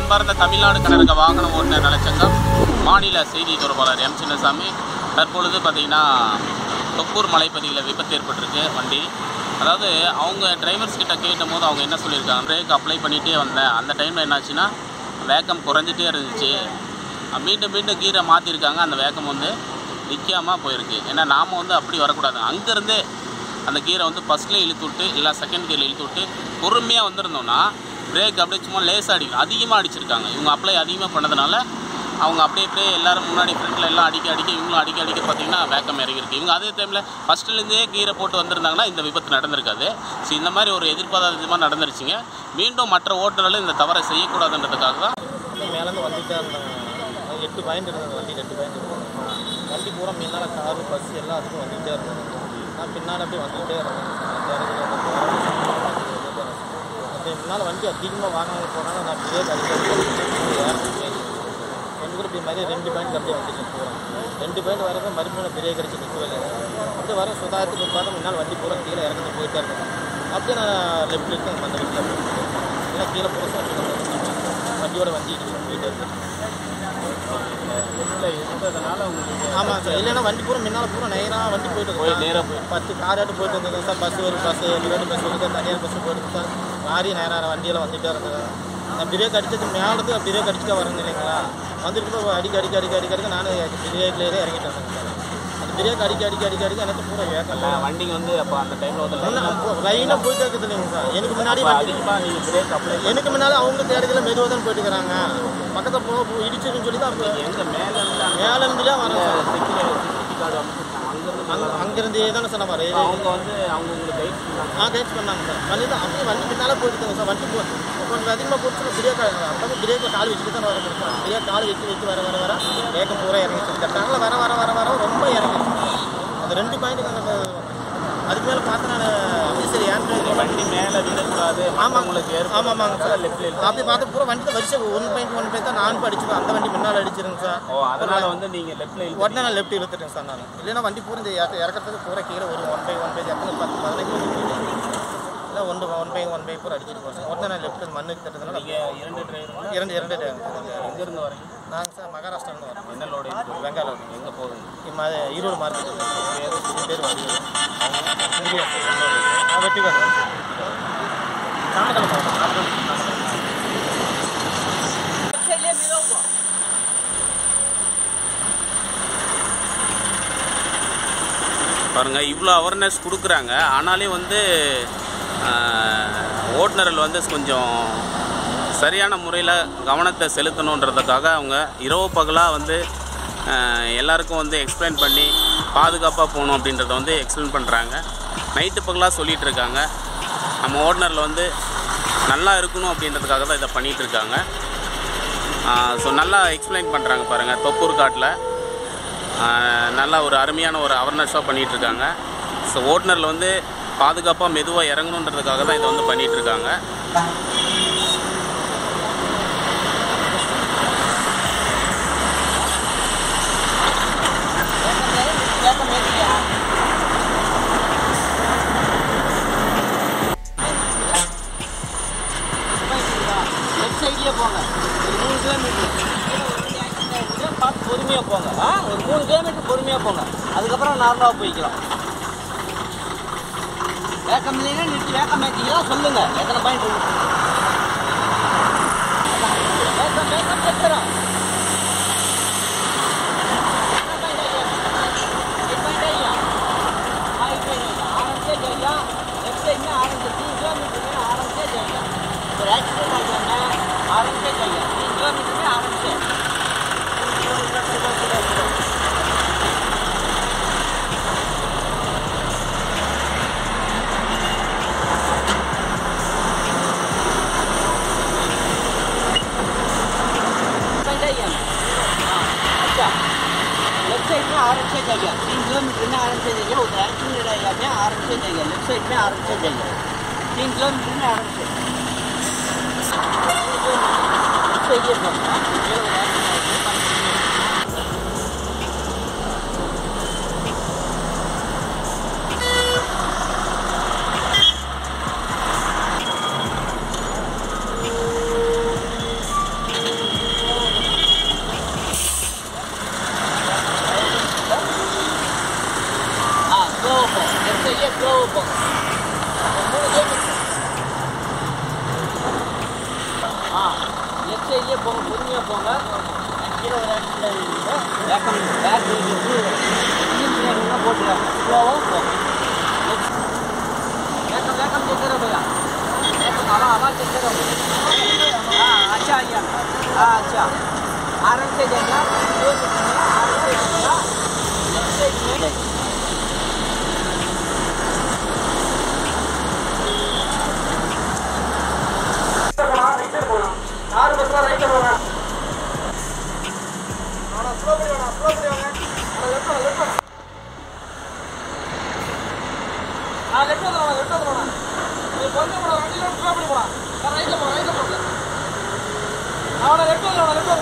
அன்பார்ந்த தமிழ்நாடு கனரக வாகன ஓட்டுநர் நலச்சங்கம் மாநில செய்தி தொடர்பாளர் எம் சின்னசாமி தற்பொழுது பார்த்தீங்கன்னா தொப்பூர் மலைப்பகுதியில் விபத்து ஏற்பட்டிருக்கு வண்டி அதாவது அவங்க டிரைவர்ஸ் கிட்ட கேட்டும் போது அவங்க என்ன சொல்லியிருக்காங்க பிரேக் அப்ளை பண்ணிகிட்டே வந்தேன் அந்த டைமில் என்னாச்சுன்னா வேகம் குறைஞ்சிட்டே இருந்துச்சு மீண்டும் மீண்டும் கீரை மாற்றிருக்காங்க அந்த வேகம் வந்து நிற்காமல் போயிருக்கு ஏன்னா நாம் வந்து அப்படி வரக்கூடாது அங்கேருந்தே அந்த கீரை வந்து ஃபஸ்ட்லேயே இழுத்து விட்டு இல்லை செகண்ட் கீரில் இழுத்து விட்டு பொறுமையாக வந்திருந்தோம்னா பிரேக் அப்படியே சும்மா லேசாக அடிக்கும் அதிகமாக அடிச்சிருக்காங்க இவங்க அப்ளை அதிகமாக பண்ணதுனால அவங்க அப்படியே அப்படியே எல்லாரும் முன்னாடி ஃப்ரண்ட்டில் எல்லாம் அடிக்க அடிக்க இவங்களும் அடிக்க அடிக்க பார்த்தீங்கன்னா வேக்கம் இறங்கியிருக்கு இவங்க அதே டைமில் ஃபஸ்ட்டுலேருந்தே கீரை போட்டு வந்திருந்தாங்கன்னா இந்த விபத்து நடந்திருக்காது ஸோ இந்த மாதிரி ஒரு எதிர்பாராத விதமாக நடந்துருச்சுங்க மீண்டும் மற்ற ஓட்டுநர்கள் இந்த தவறை செய்யக்கூடாதுன்றதுக்காக தான் வந்து மேலேருந்து வந்துட்டே இருந்தாங்க அது எட்டு பாயிண்ட் இருந்தது வண்டி ரெண்டு பாயிண்ட் இருந்தது வண்டி பூரா முன்னால் காரு பஸ் எல்லாம் அதுக்கும் வந்துகிட்டே இருந்தது நான் பின்னால் அப்படியே வந்துகிட்டே இருந்தேன் அந்த இடத்துல அந்த போராட்டம் அப்படியே முன்னால் வண்டி அதிகமாக வாகனங்கள் போனாலும் நான் பிரேக் அடிக்க ரெண்டு கூட இப்படி மாதிரி ரெண்டு பாயிண்ட் அப்படியே வந்துச்சு பூரா ரெண்டு பாயிண்ட் வரப்போ மறுபடியும் பிரேக் அடிச்சு நிற்கவே இல்லை அப்படியே வர சுதாரத்துக்கு பார்த்தா முன்னால் வண்டி பூரா கீழே இறங்கி போயிட்டே இருந்தேன் அப்படியே நான் லெஃப்ட் இருக்கேன் அந்த லெஃப்ட்டில் இல்லை கீழே பூரா வண்டியோட வண்டி இடிச்சு போயிட்டே இருக்கேன் இருந்ததுனால உங்களுக்கு ஆமாம் சார் இல்லைன்னா வண்டி பூரா முன்னால் பூரா நேராக வண்டி போயிட்டு போய் இருக்கு. நேரா போய் பத்து கார் ஆட்டு போயிட்டு இருந்தது சார் பஸ் ஒரு பஸ் பிரைவேட் பஸ் வந்து தனியார் பஸ் போயிட்டு சார் லாரி நேராக வண்டியெல்லாம் வந்துட்டே இருந்தது நான் பிரேக் அடிச்சது மேலது பிரேக் அடிச்சுட்டே வரணும் இல்லைங்களா வந்துட்டு போய் அடிக்க அடிக்க அடிக்க அடிக்க அடிக்க நான் பிரேக்லேயே இறங்கிட்டேன் சார் அந்த பிரேக் அடிக்க அடிக்க அடிக்க அடிக்க எனக்கு பூரா வேக்கல வண்டிங்க வந்து அப்போ அந்த டைமில் வந்து லைனாக போயிட்டு இருக்குது இல்லைங்க சார் எனக்கு முன்னாடி வண்டி அதிகமாக நீங்கள் பிரேக் அப்ளை எனக்கு முன்னாடி அவங்க தேடிக்கல மெதுவாக தான் போயிட்டு இருக்கிறாங்க பக்கத்தில் போ போ- இடிச்சிருன்னு சொல்லி தான் அப்போ எங்கே மேலே இருந்து அங்கே மேலே இருந்துலாம் வரோம் சார் செக்யூரிட்டி கார்டு அமைச்சிருக்காங்க அங்கேருந்து அங்க அங்கிருந்தே தானே சொன்ன மாதிரி அவங்க வந்து அவங்க உங்களுக்கு கைட் பண்ணாங்க ஆ கைட் பண்ணாங்க சார் பண்ணி தான் அப்படியே வண்டி பின்னால் போயிட்டுங்க சார் வண்டி போ கொஞ்சம் அதிகமாக போட்டு பிரேக் அப்போ பிரேக்கில் கால் வச்சுட்டு தான் வர முடியும் பிரேக் கால் வச்சு வச்சு வர வர வர வேகம் பூரா இறங்கிச்சு இந்த டைமில் வர வர வர வர ரொம்ப இறங்கிச்சு அந்த ரெண்டு பாயிண்ட் அதுக்கு மேலே பார்த்து நான் அப்படியே சரி ஏன் வண்டி மேலே விடக்கூடாது ஆமாம் உங்களுக்கு ஆமாம் ஆமாங்க சார் லெஃப்டில் அப்படி பார்த்து பூரா வண்டி தான் வரிசை ஒன் பாயிண்ட் ஒன் பாயிண்ட் தான் நான் படிச்சுக்கோ அந்த வண்டி முன்னால் அடிச்சிருங்க சார் ஓ அதனால வந்து நீங்கள் லெஃப்ட்ல உடனே நான் லெஃப்ட் இழுத்துட்டேன் சார் நான் இல்லைன்னா வண்டி பூரா இந்த இறக்க- இறக்கறதுக்கு பூரா கீழே ஒரு ஒன் பை ஒன் பை எத்தனை பத்து பதினஞ்சு இல்லை ஒன்று ஒன் பை ஒன் பை பூரா அடிச்சிட்டு போகிறேன் உடனே நான் லெஃப்ட் மண்ணுக்கு தட்டதுனால நீங்கள் இரண்டு டிரைவர் இரண்டு இரண்டு எங்கேருந்து வரீங்க நாங்கள் சார் மகாராஷ்டிராந்து வரோம் என்ன லோடு வெங்காயம் எங்கே போகுதுங்க இம்மா ஈரோடு மார்க்கெட் பேர் பேர் வடி வெட்டி வரும் நாமக்கல் மாவட்டம் பாருங்க இவ்வளோ அவேர்னஸ் கொடுக்குறாங்க ஆனாலே வந்து ஆஹ், ஓட்டுநர்கள் வந்து கொஞ்சம் சரியான முறையில் கவனத்தை செலுத்தணுன்றதுக்காக அவங்க இரவு பகலாக வந்து ஆஹ், எல்லாருக்கும் வந்து எக்ஸ்பிளைன் பண்ணி பாதுகாப்பாக போகணும் அப்படின்றத வந்து எக்ஸ்பிளைன் பண்ணுறாங்க நைட்டு பகலாக சொல்லிகிட்டு இருக்காங்க நம்ம ஓட்டுநரில் வந்து நல்லா இருக்கணும் அப்படின்றதுக்காக தான் இதை பண்ணிகிட்டு இருக்காங்க ஸோ நல்லா எக்ஸ்பிளைன் பண்ணுறாங்க பாருங்கள் தொப்பூர் காட்டில் ஆஹ் நல்லா ஒரு அருமையான ஒரு அவேர்னஸாக பண்ணிகிட்டு இருக்காங்க ஸோ ஓட்டுநரில் வந்து பாதுகாப்பாக மெதுவாக இறங்கணுன்றதுக்காக தான் இதை வந்து பண்ணிகிட்டு இருக்காங்க லெஃப்ட் சைட்லேயே போங்க ஒரு மூணு கிலோமீட்டர் பார்த்து பொறுமையாக போங்க ஆ ஒரு மூணு கிலோமீட்டர் பொறுமையாக போங்க அதுக்கப்புறம் நார்மலாக போய்க்கலாம் வேக்கம் இல்லைன்னா நிறுத்தி வேக்கம் ஏற்றிக்கலாம் சொல்லுங்க எத்தனை பாயிண்ட் இருக்கு வேக்கம் வேக்கம் எத்தரும் आराम से जाइए लेफ्ट साइड में आराम से तीन किलोमीटर में आराम से जाइए तो एक्सीडेंट आ जाना है आराम से जाइए तीन किलोमीटर में आराम से जाइए हाँ अच्छा लेफ्ट साइड में आराम से जाइए तीन किलोमीटर में आराम से जाइए उधर एक्सीडेंट एरिया में आराम से जाइए लेफ्ट साइड में आराम से जाइए तीन किलोमीटर में आराम से सही है सर ஸ்லோவாக போங்க ஒரு மூணு கிலோமீட்டர் ஆ லெஃப்ட் சைட்லேயே போங்க பொறுமையாக போங்க கீழே ஒரு இடத்துல இருக்குது வேக்கம் பேக் இருக்குது இன்ஜின் பிரேக்கெல்லாம் போட்டுருக்காங்க ஸ்லோவாக போங்க வேக்கம் வேக்கம் கேட்குற பையா வேக்கம் அதான் அதான் கேட்குற हाँ अच्छा आइए हाँ अच्छा आराम से जाएगा दो मिनट में आराम से जाएगा लेफ्ट साइड में जाएगा அவனை லெஃப்ட் வரல லெஃப்ட்